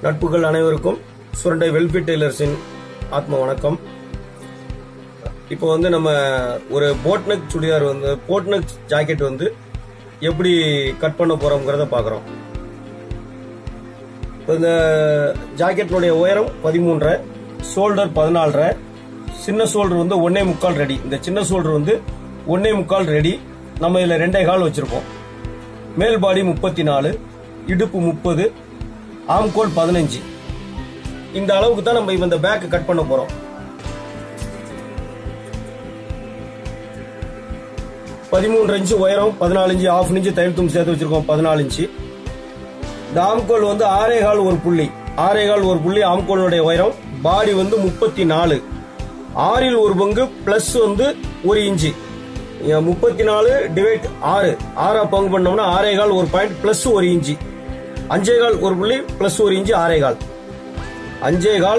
நட்புகள் அனைவருக்கும் சுரண்டை வெல்ஃபிட் டெய்லர்ஸின் ஆத்ம வணக்கம் இப்போ வந்து நம்ம ஒரு போட்நெக் சுடிதார் வந்து போட்நெக் ஜாக்கெட் வந்து எப்படி கட் பண்ண போறோம்ங்கிறத பார்க்குறோம் இப்போ இந்த ஜாக்கெட்டினுடைய உயரம் பதிமூன்றரை ஷோல்டர் பதினாலரை சின்ன ஷோல்டர் வந்து ஒன்னே முக்கால் ரெடி இந்த சின்ன ஷோல்டர் வந்து ஒன்னே முக்கால் ரெடி நம்ம இதில் ரெண்டே கால் வச்சிருக்கோம் மேல் பாடி முப்பத்தி நாலு இடுப்பு முப்பது ஆம்கோல் பதினஞ்சு இந்த அளவுக்கு தான் நம்ம இப்ப இந்த பேக் கட் பண்ண போறோம் பதிமூன்று இன்ச்சு உயரம் பதினாலு இன்ச்சு ஆஃப் இன்ச்சு தையல் தும் சேர்த்து வச்சிருக்கோம் பதினாலு இன்ச்சு இந்த ஆம்கோல் வந்து ஆறே கால் ஒரு புள்ளி ஆறே கால் ஒரு புள்ளி ஆம்கோலுடைய உயரம் பாடி வந்து முப்பத்தி நாலு ஆறில் ஒரு பங்கு பிளஸ் வந்து ஒரு இன்ச்சு முப்பத்தி நாலு டிவைட் ஆறு ஆறா பங்கு பண்ணோம்னா ஆறே கால் ஒரு பாயிண்ட் பிளஸ் ஒரு இன்ச்சு அஞ்சே கால் ஒரு புள்ளி பிளஸ் ஒரு இன்ச்சு ஆறே கால் அஞ்சே கால்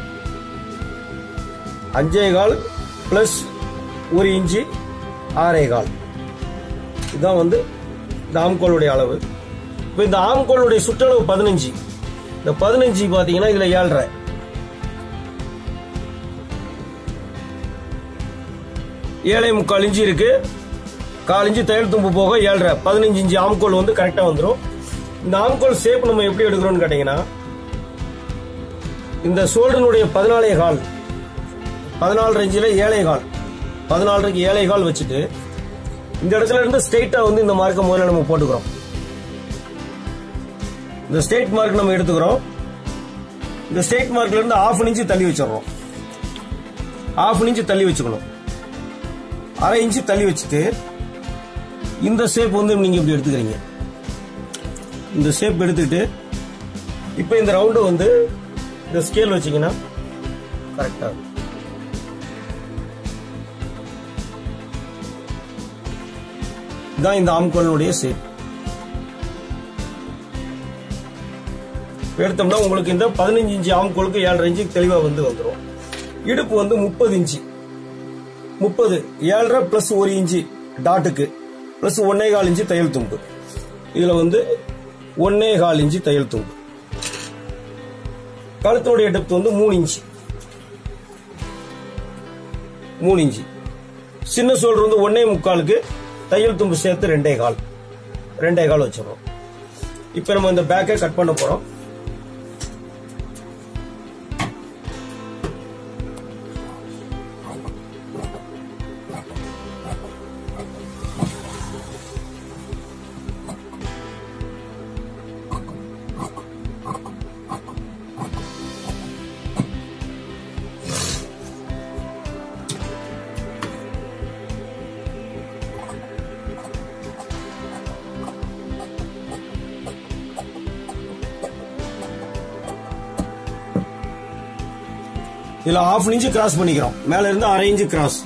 அஞ்சே கால் பிளஸ் ஒரு இன்ச்சு ஆறே கால் இதுதான் வந்து இந்த ஆம்கோளுடைய அளவு இப்போ இந்த ஆம்கோளுடைய சுற்றளவு பதினஞ்சு இந்த பதினஞ்சு பார்த்தீங்கன்னா இதுல ஏழரை ஏழை முக்கால் இன்ச்சு இருக்கு கால் இன்ச்சு தையல் தும்பு போக ஏழரை பதினஞ்சு இன்ச்சு ஆம்கோல் வந்து கரெக்டா வந்துடும் இந்த ஆம்கோல் ஷேப் நம்ம எப்படி எடுக்கிறோம்னு கேட்டீங்கன்னா இந்த ஷோல்டனுடைய பதினாலே கால் பதினாலு இன்ச்சில் ஏழை கால் பதினாலரைக்கு ஏழை கால் வச்சுட்டு இந்த இடத்துல இருந்து ஸ்ட்ரெயிட்டா வந்து இந்த மார்க்கை முதல்ல நம்ம போட்டுக்கிறோம் இந்த ஸ்ட்ரெயிட் மார்க் நம்ம எடுத்துக்கிறோம் இந்த ஸ்ட்ரெயிட் மார்க்ல இருந்து ஆஃப் இன்ச்சு தள்ளி வச்சிடறோம் ஆஃப் இன்ச்சு தள்ளி வச்சுக்கணும் அரை இன்ச்சு தள்ளி வச்சுட்டு இந்த ஷேப் வந்து நீங்க இப்படி எடுத்துக்கிறீங்க இந்த ஷேப் எடுத்துக்கிட்டு இப்போ இந்த ரவுண்டு வந்து இந்த ஸ்கேல் வச்சீங்கன்னா கரெக்டா இருக்கும் இதான் இந்த ஆம்கோலினுடைய ஷேப் எடுத்தோம்னா உங்களுக்கு இந்த பதினஞ்சு இன்ச்சு ஆம்கோலுக்கு ஏழரை இன்ச்சு தெளிவா வந்து வந்துடும் இடுப்பு வந்து முப்பது இன்ச்சு முப்பது ஏழரை பிளஸ் ஒரு இன்ச்சு டாட்டுக்கு பிளஸ் ஒன்னே கால் இன்ச்சு தையல் தும்பு இதுல வந்து ஒன்னே கால் இன்ச்சு தையல் தும்பு கழுத்துடைய டெப்த் வந்து மூணு இன்ச்சு மூணு இன்ச்சு சின்ன சோல்டர் வந்து ஒன்னே முக்காலுக்கு தையல் தும்பு சேர்த்து ரெண்டே கால் ரெண்டே கால் வச்சிடறோம் இப்போ நம்ம இந்த பேக்கை கட் பண்ண போறோம் இதுல ஹாஃப் இன்ச்சு கிராஸ் பண்ணிக்கிறோம் மேல இருந்து அரை இன்ச்சு கிராஸ்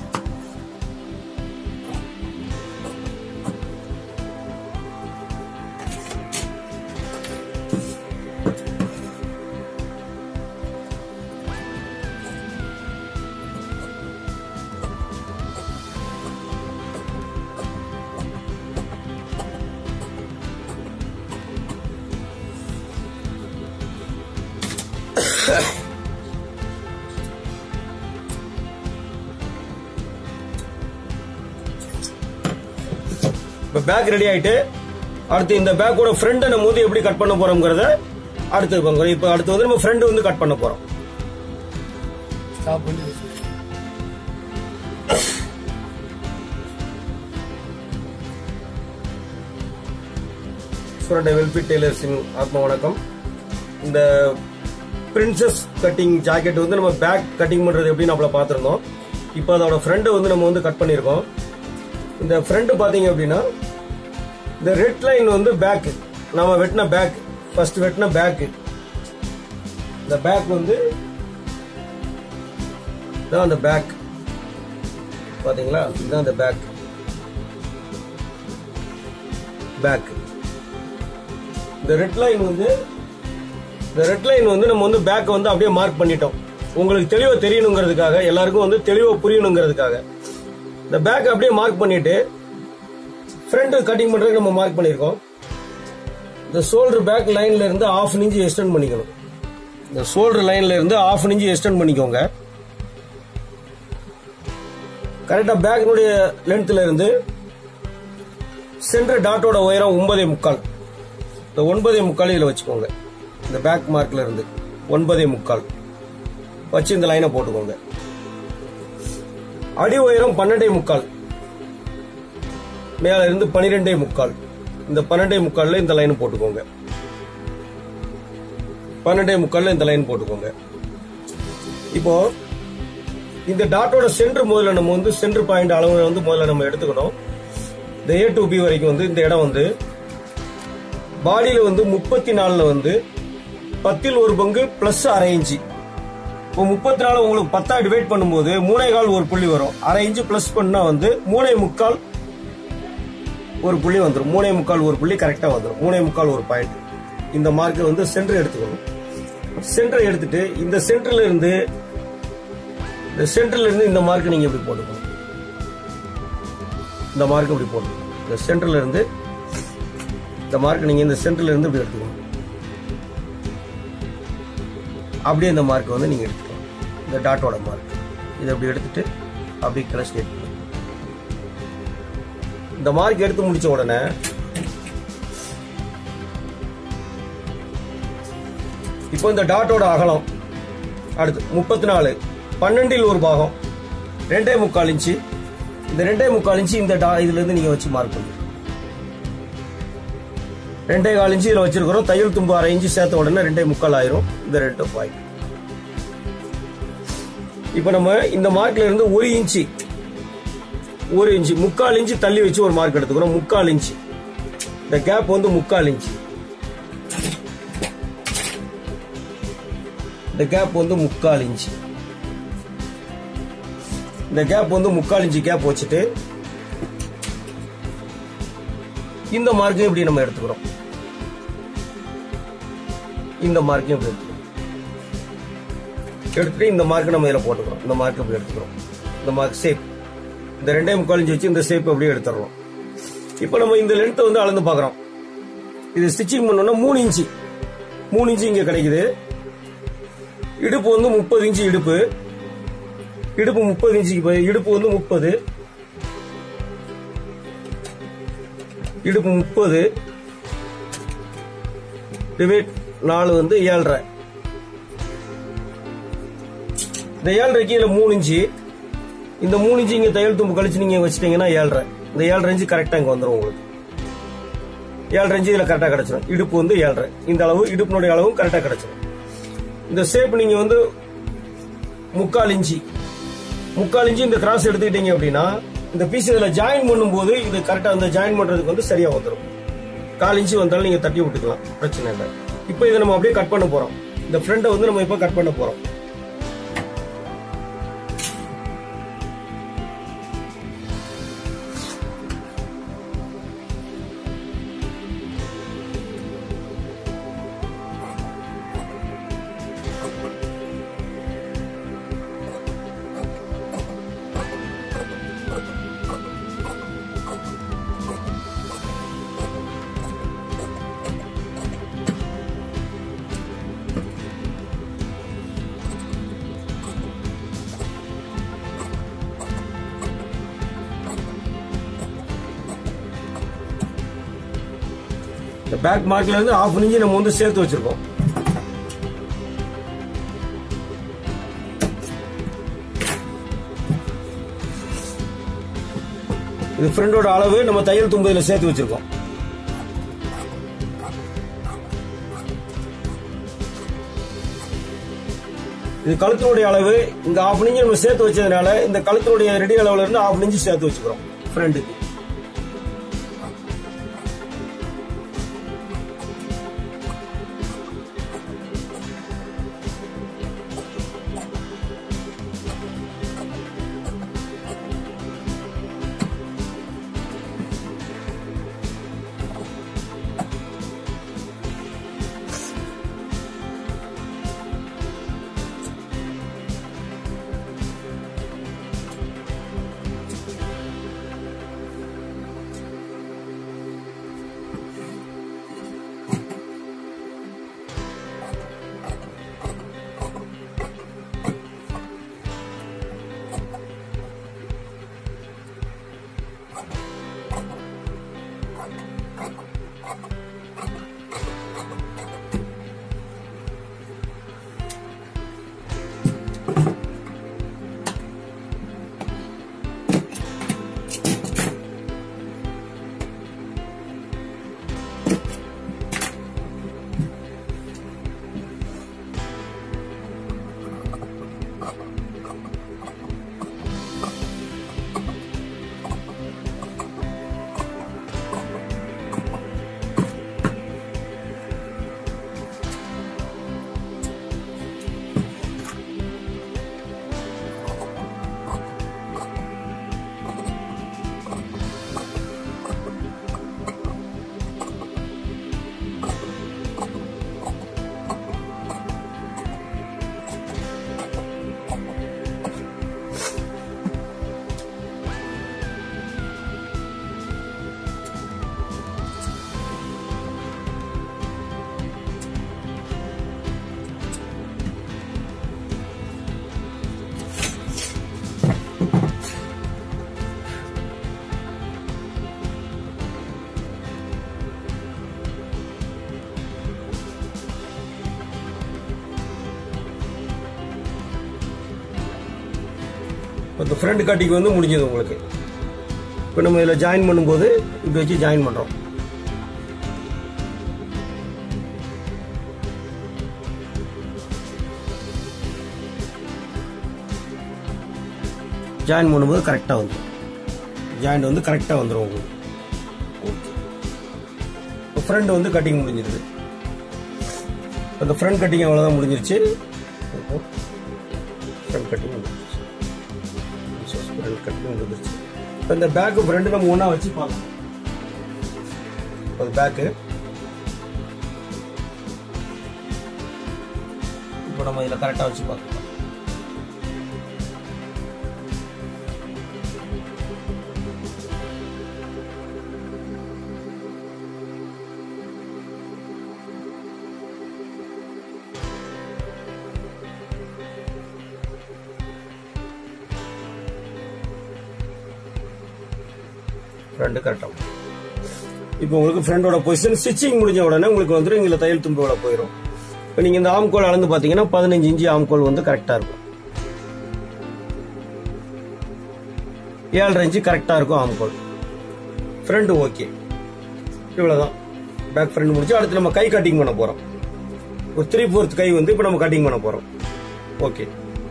இப்போ பேக் ரெடி ஆயிட்டு அடுத்து இந்த பேக்கோட ஃப்ரண்ட் நம்ம வந்து எப்படி கட் பண்ண போறோம்ங்கிறத அடுத்து பார்க்கணும். இப்போ அடுத்து வந்து நம்ம ஃப்ரண்ட் வந்து கட் பண்ண போறோம் ஸ்டாப் பண்ணி சுரண்டை வெல்ஃபிட் டெய்லர்ஸின் ஆத்ம வணக்கம் இந்த பிரின்சஸ் கட்டிங் ஜாக்கெட் வந்து நம்ம பேக் கட்டிங் பண்றது எப்படி நம்மள பார்த்துருந்தோம் இப்போ அதோட ஃப்ரண்ட் வந்து நம்ம வந்து கட் பண்ணியிருக்கோம் இந்த ஃப்ரண்ட் பாத்தீங்க அப்படின்னா இந்த ரெட் லைன் வந்து பேக் நம்ம வெட்டின பேக் ஃபர்ஸ்ட் வெட்டின பேக் இந்த பேக் வந்து இதான் அந்த பேக் பாத்தீங்களா இதுதான் அந்த பேக் பேக் இந்த ரெட் லைன் வந்து இந்த ரெட் லைன் வந்து நம்ம வந்து பேக் வந்து அப்படியே மார்க் பண்ணிட்டோம் உங்களுக்கு தெளிவா தெரியணுங்கிறதுக்காக எல்லாருக்கும் வந்து தெளிவா புரியணுங்கிறதுக்காக இந்த பேக் அப்படியே மார்க் பண்ணிட்டு ஃப்ரண்ட் கட்டிங் பண்றதுக்கு நம்ம மார்க் பண்ணியிருக்கோம் இந்த ஷோல்டர் பேக் லைன்ல இருந்து ஆஃப் இன்ச் எக்ஸ்டெண்ட் பண்ணிக்கணும் இந்த ஷோல்டர் லைன்ல இருந்து ஆஃப் இன்ச் எக்ஸ்டெண்ட் பண்ணிக்கோங்க கரெக்டா பேக்கினுடைய லென்த்ல இருந்து சென்டர் டாட்டோட உயரம் ஒன்பதே முக்கால் இந்த ஒன்பதே முக்கால் இதில் வச்சுக்கோங்க இந்த பேக் மார்க்ல இருந்து ஒன்பதே முக்கால் வச்சு இந்த லைனை போட்டுக்கோங்க அடி உயரம் பன்னெண்டே முக்கால் மேல இருந்து பனிரெண்டே முக்கால் இந்த பன்னெண்டே முக்கால்ல இந்த லைன் போட்டுக்கோங்க பன்னெண்டே முக்கால்ல இந்த லைன் போட்டுக்கோங்க இப்போ இந்த டாட்டோட சென்டர் முதல்ல நம்ம வந்து சென்டர் பாயிண்ட் அளவு வந்து முதல்ல நம்ம எடுத்துக்கணும் இந்த ஏ டு பி வரைக்கும் வந்து இந்த இடம் வந்து பாடியில வந்து முப்பத்தி நாலுல வந்து பத்தில் ஒரு பங்கு பிளஸ் அரை இன்ச்சு இப்போ முப்பத்தி நாலு உங்களுக்கு பத்தா டிவைட் பண்ணும்போது மூணே கால் ஒரு புள்ளி வரும் அரை இன்ச்சு பிளஸ் பண்ணா வந்து மூணே முக்கால் ஒரு புள்ளி வந்துடும் மூணே முக்கால் ஒரு புள்ளி கரெக்டா வந்துடும் மூணே முக்கால் ஒரு பாயிண்ட் இந்த மார்க்கர் வந்து சென்டர் எடுத்துக்கணும் சென்டர் எடுத்துட்டு இந்த சென்டர்ல இருந்து இந்த சென்டர்ல இருந்து இந்த மார்க் நீங்க இப்படி போட்டுக்கணும் இந்த மார்க் இப்படி போட்டுக்கணும் இந்த சென்டர்ல இருந்து இந்த மார்க் நீங்க இந்த சென்டர்ல இருந்து இப்படி எடுத்துக்கணும் அப்படியே இந்த மார்க் வந்து நீங்க எடுத்துக்கணும் இந்த டாட்டோட மார்க் இதை அப்படி எடுத்துட்டு அப்படியே கிளஸ்ட் எடுத்துக்கணும் இந்த மார்க் எடுத்து முடிச்ச உடனே இப்போ இந்த டாட்டோட அகலம் அடுத்து முப்பத்தி நாலு பன்னெண்டில் ஒரு பாகம் ரெண்டே முக்கால் இன்ச்சு இந்த ரெண்டே முக்கால் இன்ச்சு இந்த டா இதுல இருந்து நீங்க வச்சு மார்க் பண்ணுங்க ரெண்டே கால் இன்ச்சு இதுல வச்சிருக்கிறோம் தையல் தும்பு அரை இன்ச்சு சேர்த்த உடனே ரெண்டே முக்கால் ஆயிரும் இந்த ரெண்டு பாயிண்ட் இப்போ நம்ம இந்த மார்க்ல இருந்து ஒரு இன்ச்சு ஒரு இன்ச்சு முக்கால் இன்ச்சு தள்ளி வச்சு ஒரு மார்க் எடுத்துக்கிறோம் முக்கால் இன்ச்சு இந்த கேப் வந்து முக்கால் இன்ச்சு இந்த கேப் வந்து முக்கால் இன்ச்சு இந்த கேப் வந்து முக்கால் இன்ச்சு கேப் வச்சுட்டு இந்த மார்க்கையும் இப்படி நம்ம எடுத்துக்கிறோம் இந்த மார்க்கையும் இப்படி எடுத்துக்கிறோம் எடுத்துட்டு இந்த மார்க் நம்ம இதில் போட்டுக்கிறோம் இந்த மார்க் இப்படி எடுத்துக்கிறோம் இந்த மார்க் ஷேப் இந்த ரெண்டே முக்கால் இன்ச்சு வச்சு இந்த ஷேப் அப்படியே எடுத்துடுறோம் இப்போ நம்ம இந்த லென்த்தை வந்து அளந்து பார்க்குறோம் இது ஸ்டிச்சிங் பண்ணோம்னா மூணு இன்ச்சு மூணு இன்ச்சு இங்கே கிடைக்குது இடுப்பு வந்து முப்பது இன்ச்சு இடுப்பு இடுப்பு முப்பது இன்ச்சுக்கு போய் இடுப்பு வந்து முப்பது இடுப்பு முப்பது டிவைட் நாலு வந்து ஏழரை இந்த ஏழரைக்கு இதுல மூணு இன்ச்சு இந்த மூணு இன்ச்சு இங்க தையல் தும்பு கழிச்சு நீங்க வச்சிட்டீங்கன்னா ஏழரை இந்த ஏழரை இன்ச்சு கரெக்டா இங்க வந்துடும் உங்களுக்கு ஏழரை இன்ச்சு இதுல கரெக்டா கிடைச்சிடும் இடுப்பு வந்து ஏழரை இந்த அளவு இடுப்பினுடைய அளவும் கரெக்டா கிடைச்சிடும் இந்த ஷேப் நீங்க வந்து முக்கால் இன்ச்சு முக்கால் இன்ச்சு இந்த கிராஸ் எடுத்துக்கிட்டீங்க அப்படின்னா இந்த பீஸ் இதுல ஜாயின் பண்ணும்போது இது கரெக்டா அந்த ஜாயின் பண்றதுக்கு வந்து சரியா வந்துடும் கால் இன்ச்சு வந்தாலும் நீங்க தட்டி விட்டுக்கலாம் பிரச்சனை இல்லை இப்போ இதை நம்ம அப்படியே கட் பண்ண போறோம் இந்த ஃப்ரண்ட்டை வந்து நம்ம இப்போ கட் பண்ண போறோம் இந்த பேக் மார்க்ல இருந்து ஆஃப் இன்ச்சு நம்ம வந்து சேர்த்து வச்சிருக்கோம் இது ஃப்ரண்டோட அளவு நம்ம தையல் தும்பு இதுல சேர்த்து வச்சிருக்கோம் இது கழுத்தினுடைய அளவு இந்த ஆஃப் இன்ச்சு நம்ம சேர்த்து வச்சதுனால இந்த கழுத்தினுடைய ரெடி அளவுல இருந்து ஆஃப் இன்ச்சு சேர்த்து வச்சுக்கிறோம் ஃப்ரண்ட்டுக்கு இப்போ இந்த ஃப்ரண்ட் கட்டிங் வந்து முடிஞ்சது உங்களுக்கு இப்போ நம்ம இதில் ஜாயின் பண்ணும்போது இப்படி வச்சு ஜாயின் பண்ணுறோம் ஜாயின் பண்ணும்போது கரெக்டாக வந்துடும் ஜாயிண்ட் வந்து கரெக்டாக வந்துடும் உங்களுக்கு ஓகே இப்போ ஃப்ரண்ட் வந்து கட்டிங் முடிஞ்சிருது அந்த ஃப்ரண்ட் கட்டிங் அவ்வளோதான் முடிஞ்சிருச்சு ஃப்ரண்ட் கட்டிங் முடிஞ்சிருச்சு ஃப்ரண்ட் கட்டிங் முடிஞ்சிருச்சு இப்போ இந்த பேக்கு ஃப்ரண்ட் நம்ம ஒன்றா வச்சு பார்க்கலாம் அது பேக்கு இப்போ நம்ம இதில் கரெக்டாக வச்சு பார்க்கலாம் ஃப்ரண்ட் கரெக்டாக இப்போ உங்களுக்கு ஃப்ரண்டோட பொசிஷன் ஸ்டிச்சிங் முடிஞ்ச உடனே உங்களுக்கு வந்துடும் இங்கே தையல் தும்பு வேலை போயிடும் இப்போ நீங்கள் இந்த ஆம்கோல் அளந்து பார்த்தீங்கன்னா பதினஞ்சு இன்ச்சு ஆம்கோல் வந்து கரெக்டாக இருக்கும் ஏழரை இன்ச்சு கரெக்டாக இருக்கும் ஆம்கோல் ஃப்ரண்ட் ஓகே இவ்வளோதான் பேக் ஃப்ரண்ட் முடிச்சு அடுத்து நம்ம கை கட்டிங் பண்ண போகிறோம் ஒரு த்ரீ ஃபோர்த் கை வந்து இப்போ நம்ம கட்டிங் பண்ண போகிறோம் ஓகே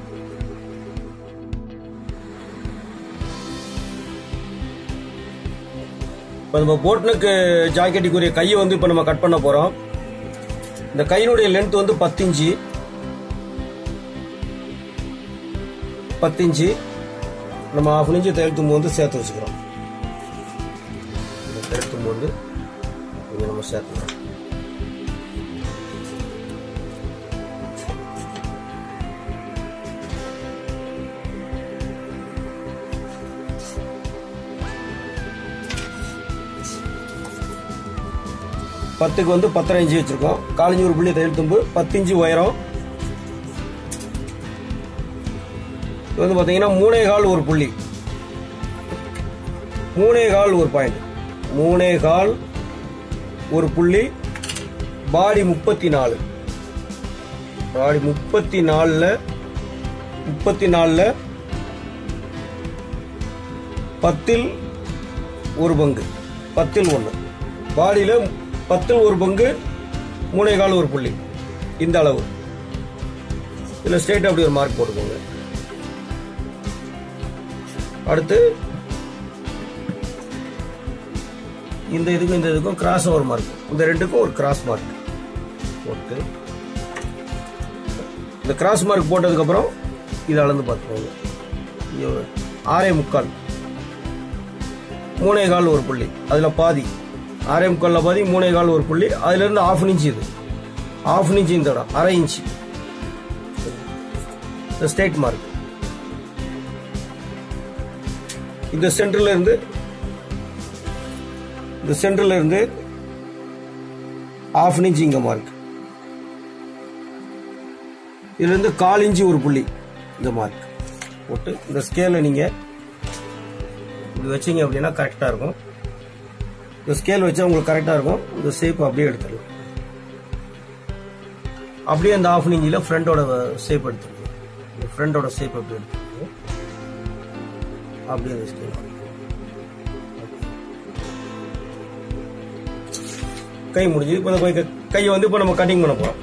இப்போ நம்ம போட்னுக்கு ஜாக்கெட்டுக்குரிய கையை வந்து இப்போ நம்ம கட் பண்ண போகிறோம் இந்த கையினுடைய லென்த் வந்து பத்து இன்ச்சு பத்து இன்ச்சு நம்ம ஆஃப் இன்ச்சு தையல் தும்பு வந்து சேர்த்து வச்சுக்கிறோம் இந்த தையல் தும்பு வந்து இங்கே நம்ம சேர்த்துக்கிறோம் பத்துக்கு வந்து பத்தரை இன்ச்சு வச்சிருக்கோம் காலஞ்சி ஒரு புள்ளி தையல் தும்பு பத்து இன்ச்சு உயரம் இது வந்து பாத்தீங்கன்னா மூணே கால் ஒரு புள்ளி மூணே கால் ஒரு பாயிண்ட் மூணே கால் ஒரு புள்ளி பாடி முப்பத்தி நாலு பாடி முப்பத்தி நாலுல முப்பத்தி நாலுல பத்தில் ஒரு பங்கு பத்தில் ஒன்று பாடியில பத்தில் ஒரு பங்கு மூணே கால் ஒரு புள்ளி இந்த அளவு இதில் ஸ்ட்ரெயிட் அப்படி ஒரு மார்க் போட்டுக்கோங்க அடுத்து இந்த இதுக்கும் இந்த இதுக்கும் கிராஸ் ஓவர் மார்க் இந்த ரெண்டுக்கும் ஒரு கிராஸ் மார்க் போட்டு இந்த கிராஸ் மார்க் போட்டதுக்கப்புறம் இதை அளந்து பார்த்துக்கோங்க இங்க ஒரு ஆறே முக்கால் மூணே கால் ஒரு புள்ளி அதில் பாதி ஆறே முக்காலில் பாதி மூணே கால் ஒரு புள்ளி அதுலேருந்து ஆஃப் இன்ச் இது ஆஃப் இன்ச் இந்த இடம் அரை இன்ச் இந்த ஸ்டேட் மார்க் இந்த சென்டர்ல இருந்து இந்த சென்டர்ல இருந்து ஆஃப் இன்ச் இங்க மார்க் இதுல இருந்து கால் இன்ச்சு ஒரு புள்ளி இந்த மார்க் போட்டு இந்த ஸ்கேல நீங்க இப்படி வச்சீங்க அப்படின்னா கரெக்டா இருக்கும் இந்த ஸ்கேல் வச்சா உங்களுக்கு கரெக்டாக இருக்கும் இந்த ஷேப் அப்படியே எடுத்துடலாம் அப்படியே அந்த ஆஃப் இன்ச்சில் ஃப்ரண்டோட ஷேப் எடுத்துருங்க இந்த ஃப்ரண்டோட ஷேப் அப்படியே எடுத்துருங்க அப்படியே அந்த ஸ்கேல் கை முடிஞ்சு இப்போ இந்த கை- கையை வந்து இப்போ நம்ம கட்டிங் பண்ண போகிறோம்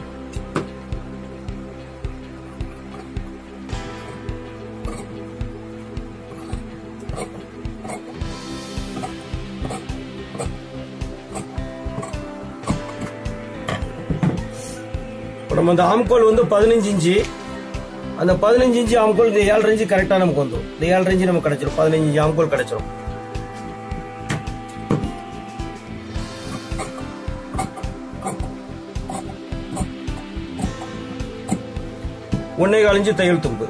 இப்போ நம்ம அந்த ஆம்கோல் வந்து பதினஞ்சு இன்ச்சு அந்த பதினஞ்சு இன்ச்சு ஆம்கோல் இந்த ஏழு இன்ச்சு கரெக்டாக நமக்கு வந்துடும் இந்த ஏழு இன்ச்சு நமக்கு கிடைச்சிரும் பதினஞ்சு இன்ச்சு ஆம்கோல் கிடைச்சிரும் ஒன்னே கால் இன்ச்சு தையல் தும்பு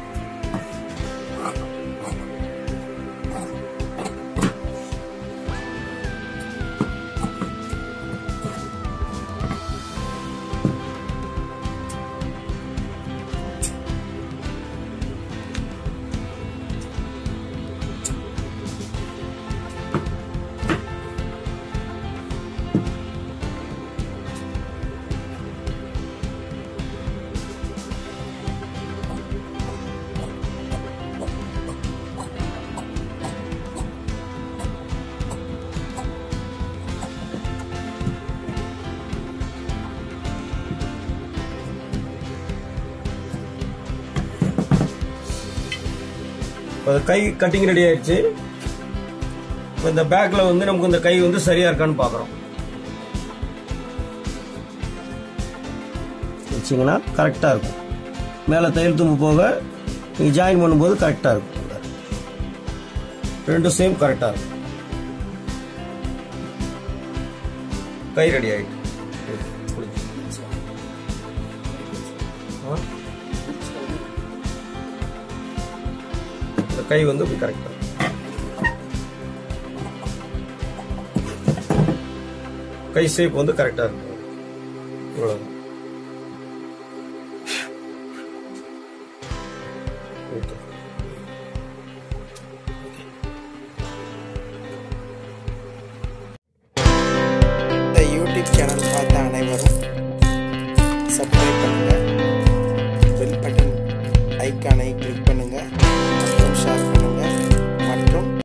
இப்போ கை கட்டிங் ரெடி ஆயிடுச்சு இப்போ இந்த பேக்ல வந்து நமக்கு இந்த கை வந்து சரியா இருக்கான்னு பார்க்குறோம் வச்சிங்கன்னா கரெக்டாக இருக்கும் மேலே தையல் தும்பு போக நீங்கள் ஜாயின் பண்ணும்போது கரெக்டாக இருக்கும் ரெண்டும் சேம் கரெக்டாக இருக்கும் கை ரெடி ஆயிட்டு ஆ இந்த கை வந்து இப்படி கரெக்டாக கை ஷேப் வந்து கரெக்டாக இருக்கும் இவ்வளோதான் ஓகே இந்த யூடியூப் சேனல் பார்த்த அனைவரும் சப்ஸ்கிரைப் பண்ணுங்கள் பெல் பட்டன் ஐக்கானை கிளிக்